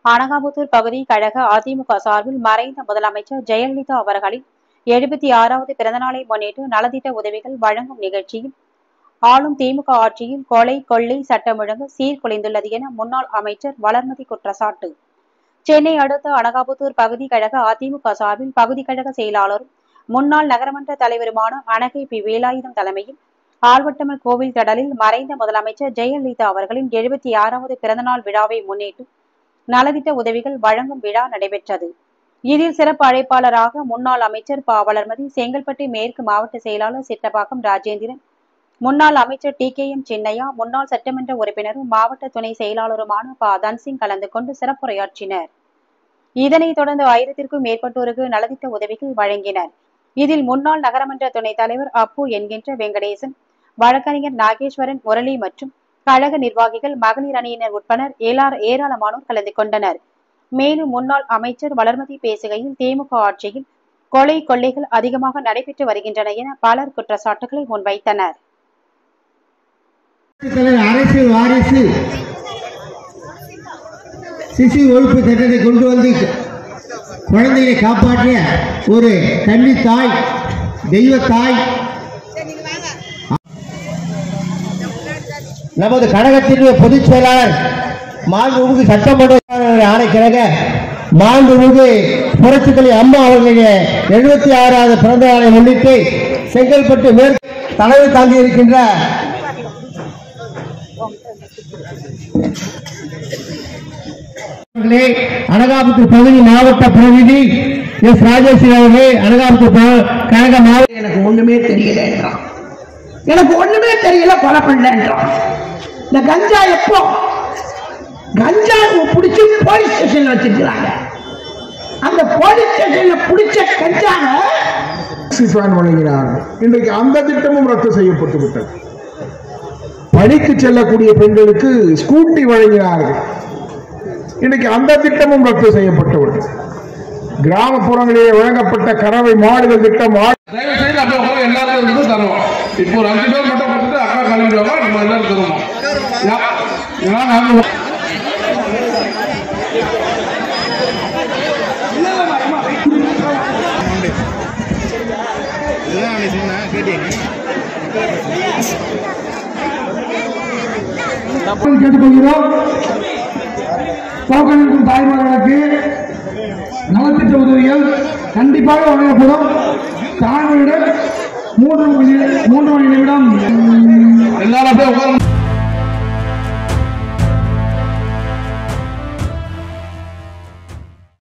அனகாபுத்தூர் பகுதி கழக அதிமுக சார்பில் மறைந்த முதலமைச்சர் ஜெயலலிதா அவர்களின் எழுபத்தி ஆறாவது பிறந்தநாளை முன்னிட்டு நலத்திட்ட உதவிகள் வழங்கும் நிகழ்ச்சியில் ஆளும் திமுக ஆட்சியில் கொலை கொள்ளை சட்டம் ஒழுங்கு சீர்குலைந்துள்ளது என முன்னாள் அமைச்சர் வளர்மதி குற்றச்சாட்டு சென்னை அடுத்த அனகாபுத்தூர் பகுதி கழக அதிமுக சார்பில் பகுதி கழக செயலாளரும் முன்னாள் நகரமன்ற தலைவருமான அனகை பி வேலாயுதம் தலைமையில் ஆழ்வட்டமல் கோவில் திடலில் மறைந்த முதலமைச்சர் ஜெயலலிதா அவர்களின் எழுபத்தி ஆறாவது பிறந்தநாள் விழாவை முன்னிட்டு நலத்திட்ட உதவிகள் வழங்கும் விழா நடைபெற்றது இதில் சிறப்பு அழைப்பாளராக முன்னாள் அமைச்சர் ப வளர்மதி செங்கல்பட்டு மேற்கு மாவட்ட செயலாளர் சிட்டப்பாக்கம் ராஜேந்திரன் முன்னாள் அமைச்சர் டி கே எம் சின்னையா முன்னாள் சட்டமன்ற உறுப்பினரும் மாவட்ட துணை செயலாளருமான ப தன்சிங் கலந்து கொண்டு சிறப்புரையாற்றினர் இதனைத் தொடர்ந்து ஆயிரத்திற்கும் மேற்பட்டோருக்கு நலத்திட்ட உதவிகள் வழங்கினர் இதில் முன்னாள் நகரமன்ற துணைத் தலைவர் அப்பு என்கின்ற வெங்கடேசன் வழக்கறிஞர் நாகேஸ்வரன் முரளி மற்றும் கழக நிர்வாகிகள் மகளிர் அணியினர் உட்பட ஏலார் ஏராளமானோர் கலந்து கொண்டனர் மேலும் முன்னாள் அமைச்சர் வளர்மதி பேசுகையில் திமுக ஆட்சியில் கொலை கொள்ளைகள் அதிகமாக நடைபெற்று வருகின்றன என பலர் குற்றச்சாட்டுகளை முன்வைத்தனர் தலைவர் அரசியல் வாரிசு சிசு ஒழிப்பு சட்டத்தை கொண்டு வந்து குழந்தையை காப்பாற்றிய ஒரு கன்னி தாய் தெய்வ தாய் நமது கழகத்தினுடைய பொதுச் செயலாளர் மாண்புமிகு சட்டமன்ற ஆணைக்கிழக மாண்புமிகு புரட்சித்தலை அம்மா அவர்களுடைய எழுபத்தி ஆறாவது பிறந்த நாளை முன்னிட்டு செங்கல்பட்டு மேற்கு தலைமை தாங்கி இருக்கின்ற அவர்களே அனகாபுத்தூர் பகுதி மாவட்ட பிரதிநிதி எஸ் ராஜேஸ்வரி அவர்களே அனகாபுத்தூர் ப- கழக மாவட்ட எனக்கு ஒண்ணுமே தெரியல என்றான் எனக்கு ஒண்ணுமே தெரியல கொலை பண்ணலன்றான் இந்த கஞ்சா எப்போ கஞ்சா பிடிச்சி போலீஸ் ஸ்டேஷன்ல வச்சிருக்கிறாங்க அந்த போலீஸ் ஸ்டேஷன்ல பிடிச்ச கஞ்சாவை சிஃபான் வழங்கினார் இன்றைக்கு அந்த திட்டமும் ரத்து செய்யப்பட்டு விட்டது பணிக்கு செல்லக்கூடிய பெண்களுக்கு ஸ்கூட்டி வழங்கினார்கள் இன்றைக்கு அந்த திட்டமும் ரத்து செய்யப்பட்டு விட்டது கிராமப்புறங்களிலே வழங்கப்பட்ட கறவை மாடுகள் திட்டம் ஆடு தயவு செய்து அப்படியே உட்காந்து எல்லாருக்கும் வந்து தருவோம் இப்போ ஒரு அஞ்சு பேர் மட்டும் கொடுத்துட்டு அக்கா கிளம்பிடுவாங்க நம்ம எல்லாரும் தருவோம் யா- ஏன்னா நாங்க கேட்டுக்கொள்கிறோம் தோக்கணிக்கும் தாய்மார்களுக்கு நலத்திட்ட உதவிகள் கண்டிப்பாக வழங்கப்படும் தாழ்மையுடன் மூன்று மணி மூன்று மணி நிமிடம் எல்லாரும் அப்படியே உட்காந்து